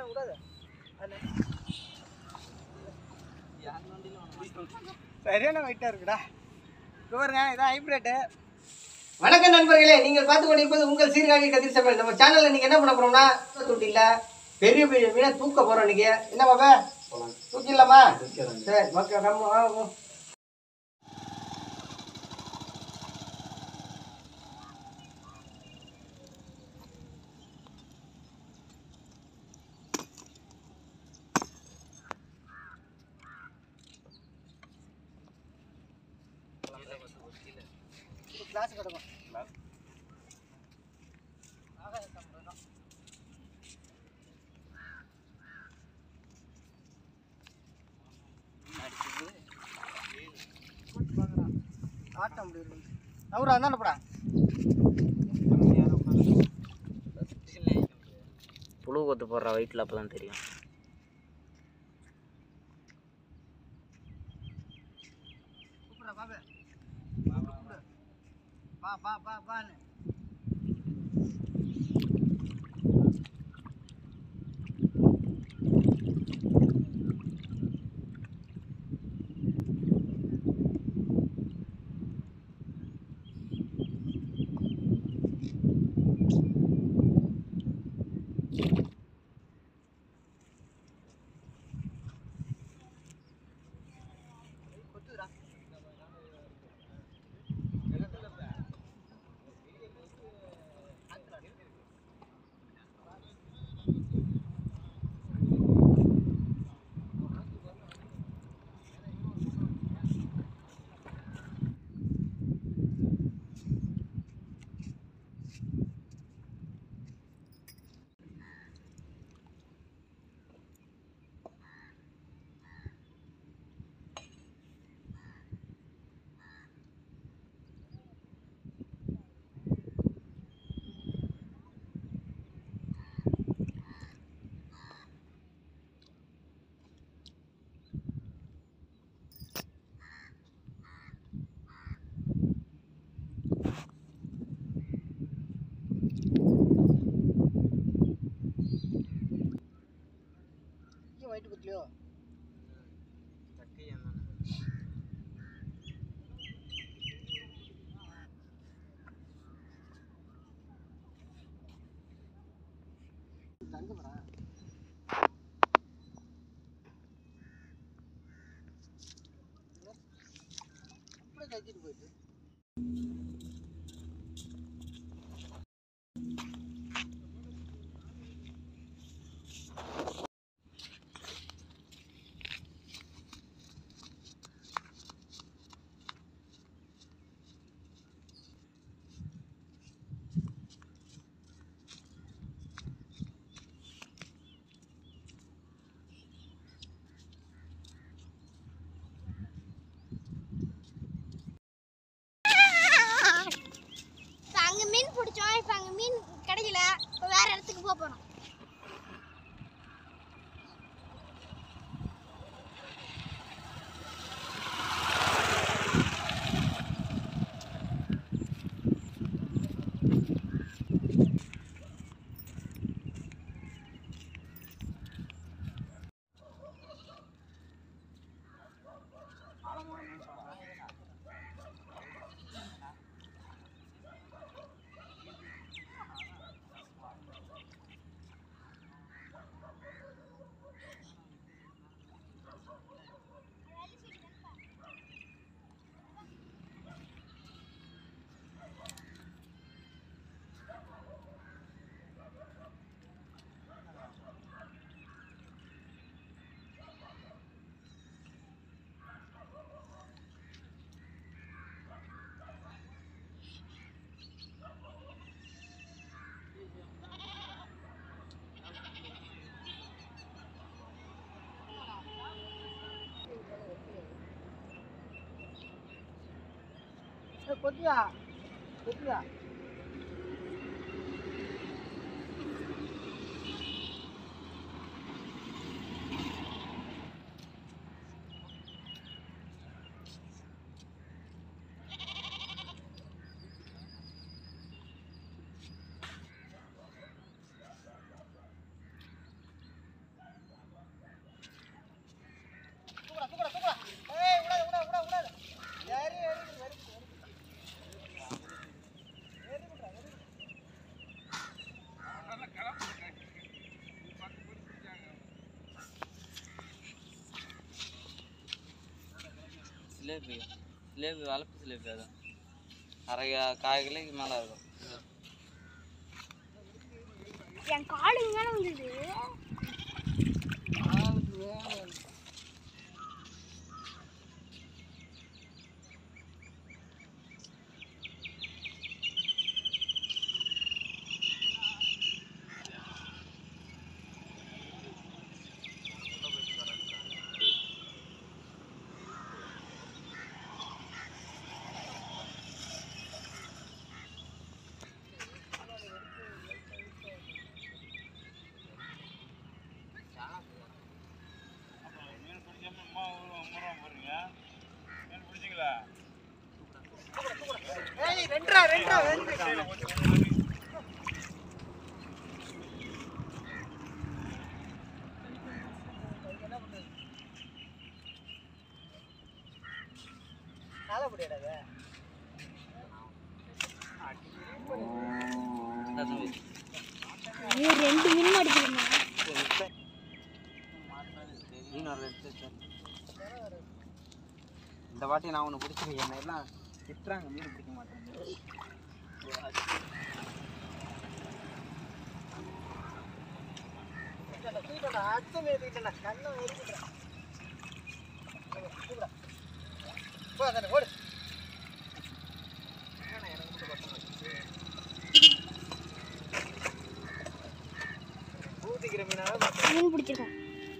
விடாத சரியான வெயிட்டாக இருக்குடா இங்க பாருங்க இதான் ஹைப்ரேட்டு வணக்கம் நண்பர்களே நீங்கள் பார்த்து கொண்டிருப்பது உங்கள் சீர்காழி கதிர் சமையல் நம்ம சேனலில் நீங்கள் என்ன பண்ண போறோம்னா தொட்டியில் பெரிய பெரிய மீனை தூக்க போகிறோம் இன்னைக்கு என்ன பாப்பா தூக்கிடலாமா சரி ஓகே நம்ம வாங்க கிளாஸ் கிடக்கும் ஆட்டம் அப்படி இருக்கு அவரு அந்தாண்டப்படா புழு கொத்து போடுற வயிற்றுல அப்போ தான் தெரியும் கூப்பிட்றா பாபு கூப்பிடு பா பா பா பான்னு கொத்துதுடா இங்கே வயிற்று குத்துலையோ தங்குறா அப்படியே கத்திட்டு போயிட்டு இப்போ அங்கே மீன் பிடிச்சோம் இப்போ அங்கே மீன் கிடைக்கல இப்போ வேற இடத்துக்கு போக போகிறோம் கொத்தியா கொத்தியா சிலேபி சிலேபி வளர்ப்பு சிலேபி அதான் அரை கா- கால் கிலோக்கு மேலே இருக்கும் என் காலுங்க மேல வந்தது ஏய் ரெண்டரா ரெண்டரா இந்த தம்பி. ஐயோ ரெண்டு மீன் மாட்டிக்கிறேன் மீன் வர எடுத்து வச்சேன். இந்த வாட்டி நான் ஒன்று பிடிச்சிருக்கேன் என்ன எல்லாம் திட்டுறாங்க மீன் பிடிக்க மாட்டேன் அச்சம் ஏத்திக்கிட்டேன் கண்ணை எரிக்கிட்டேன் போ அங்கே ஓடு ஊத்திக்கிற மீனா மீன் பிடிச்சிருக்கோம்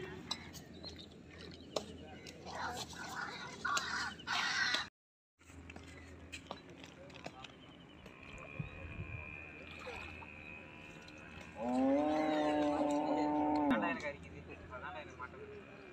அதான் எனக்கு அடிக்குது அதான் எனக்கு மாட்டேங்குது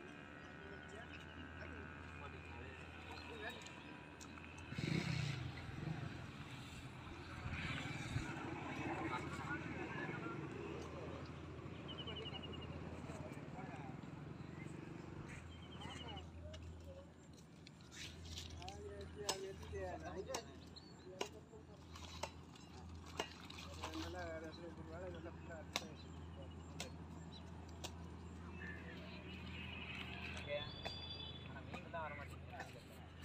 ஆனால் மீன் தான் வர மாட்டேங்குது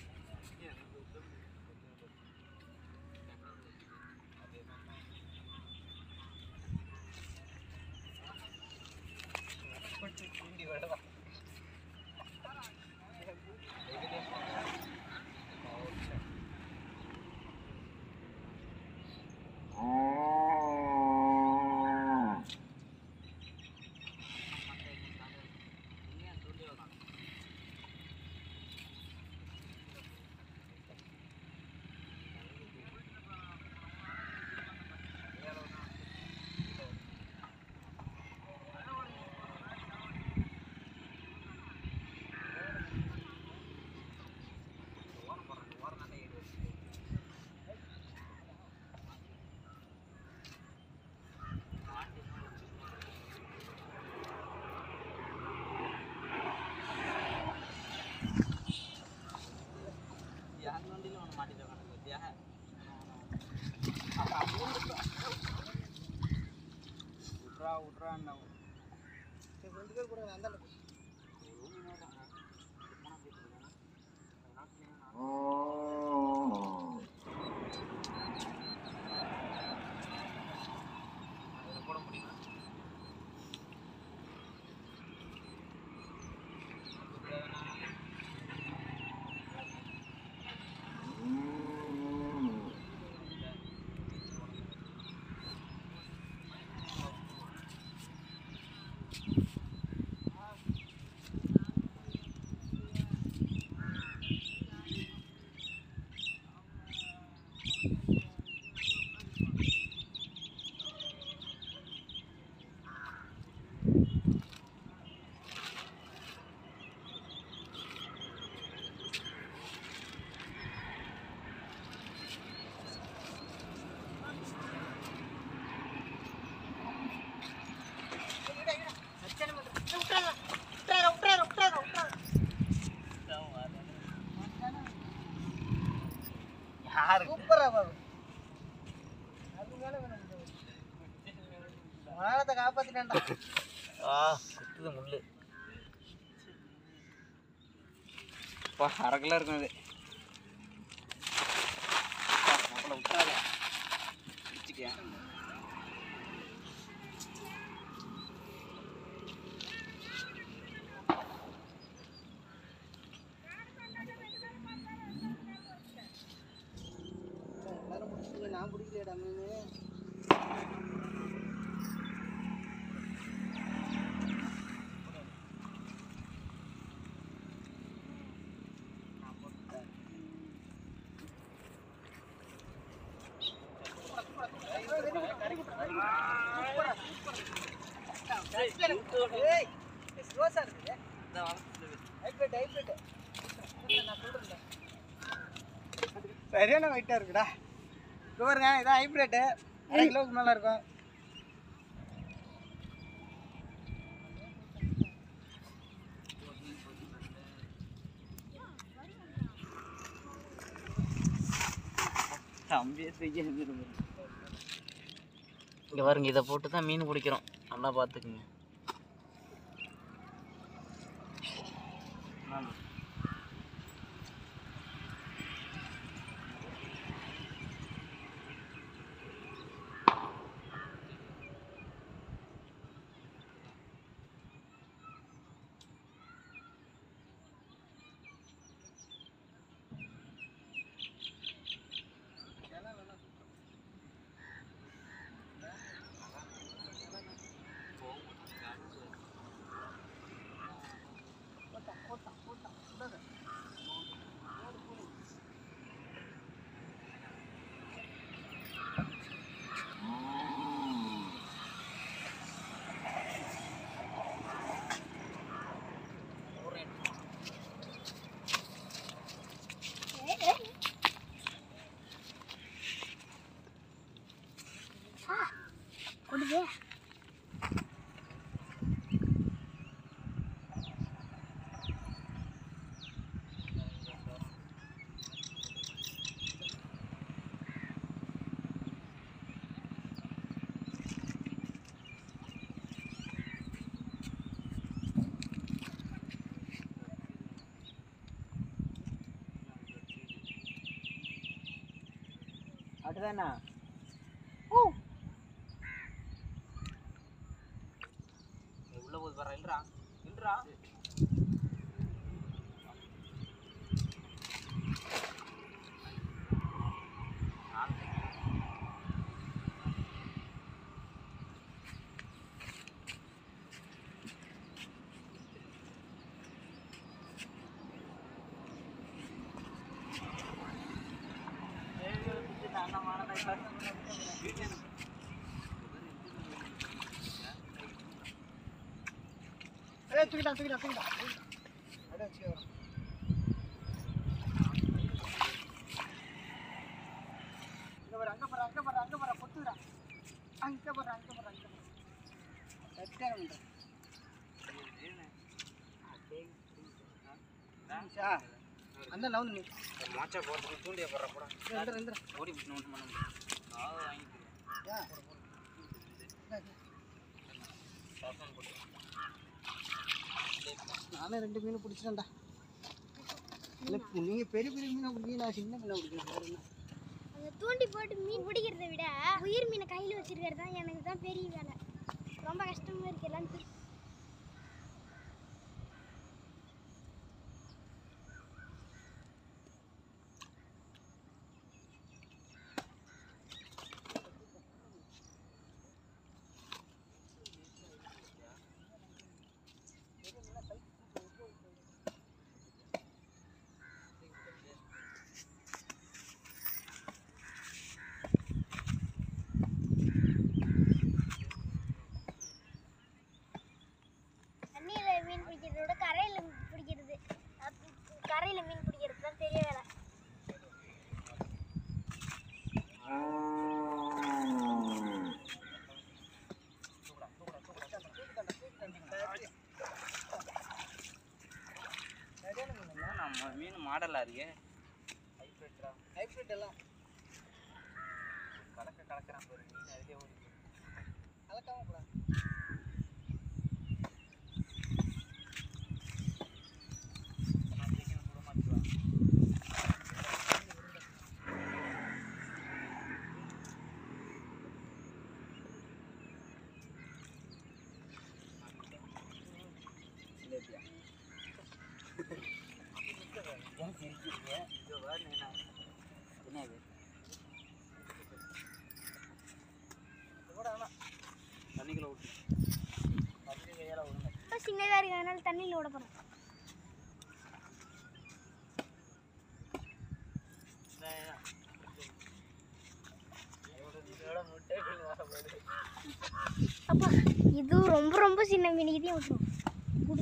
யார் வண்டியில் ஒன்று மாட்டிட்டு உட்காந்து பார்த்தியா விட்றா விட்றான்னு ரெண்டு பேர் கூட அந்த போட முடியுமா யாரு சூப்பரா பாரு அது மேல வேணும் மானத்தை காப்பாத்திட்டேன்டா ஆ குத்துது முள்ளு பா அரை கிலோ இருக்கும் இது அவளை விட்டாத பிடிச்சிக்க எல்லாரும் பிடிச்சிட்டு நான் பிடிக்கலடா மீன் ஏய் ரோஸா இருக்குது இந்த வளர்ப்பு ஹைப்ரிட் ஹைப்ரிட் நான் சொல்கிறேன்ல சரியான வெயிட்டாக இருக்குடா இது பாருங்க இதான் ஹைப்ரிட்டு அரை கிலோவுக்கு மேலே இருக்கும் தம்பியே தூக்கி இங்கே பாருங்க இதை போட்டு தான் மீன் பிடிக்கிறோம் நல்லா பார்த்துக்குங்க கொடுங்க அதுதானா ஓ உள்ள போய் வர இல்லரா இல்லரா ஏய் தூக்கிட்டா தூக்கிட்டா தூக்கிட்டா அப்படியே வச்சுக்கோ இங்க பாரு அங்க பாரு அங்க பாரு அங்க பாரு பொத்துடா அங்க பாரு அங்க பாரு அங்க பாரு கரெக்டாக பண்ணுறேன் அந்த நவுந்து நீ மாச்சா போகிறதுக்கு தூண்டிய போடுற போட ரெண்டு ரெண்டு ஓடி பிடிச்சு நோட்டு பண்ண முடியும் நான் வாங்கிக்கிறேன் நானே ரெண்டு மீன் பிடிச்சிட்டேன்டா இல்லை நீங்கள் பெரிய பெரிய மீனை பிடிக்கி நான் சின்ன மீனை பிடிக்கிறேன் வேற என்ன அந்த தூண்டி போட்டு மீன் பிடிக்கிறத விட உயிர் மீனை கையில் வச்சிருக்கிறது தான் எனக்கு தான் பெரிய வேலை ரொம்ப கஷ்டமா இருக்கு எல்லாம் தூக்கி- தண்ணியில மீன் பிடிக்கிறத விட கரையில பிடிக்கிறது அப்ப- கரையில மீன் பிடிக்கிறது தான் பெரிய வேலை நம்ம மீன் மாடலாக இருக்கே ஹைப்ரிட் எல்லாம் கலக்க கலக்கிறான் பாரு மீன் அதுலேயே ஓடி கலக்காம கூட நான் சீக்கிரம் கூட மாட்டுவேன் தண்ணிக்குள்ள விட்டு ரொம்ப சின்னதாக இருக்கு அதனால தண்ணியில் விட போகிறேன் அப்பா இது ரொம்ப ரொம்ப சின்ன மீன் இதையும் விட்டுரும் குடு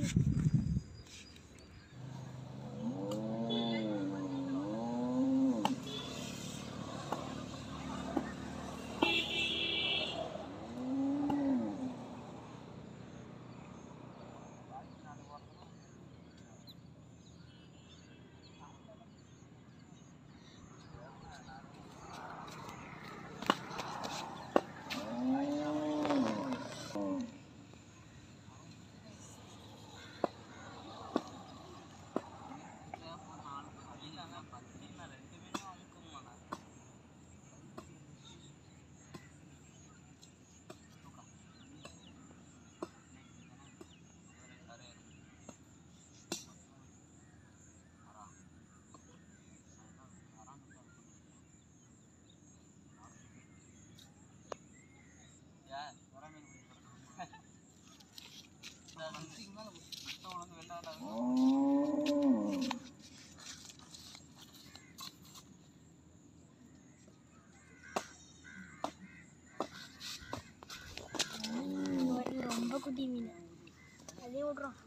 இது ரொம்ப குட்டி மீன் அதே விட்றோம்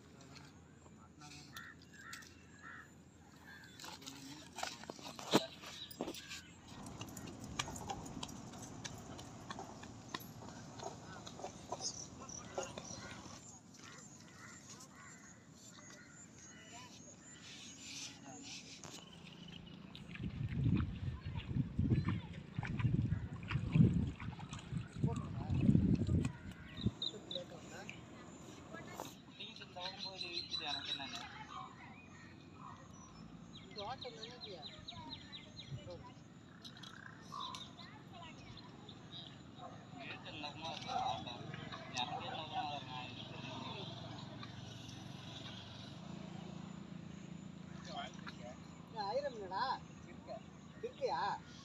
எனக்கு என்னன்னு ஆயிரம் இல்லடா இருக்கியா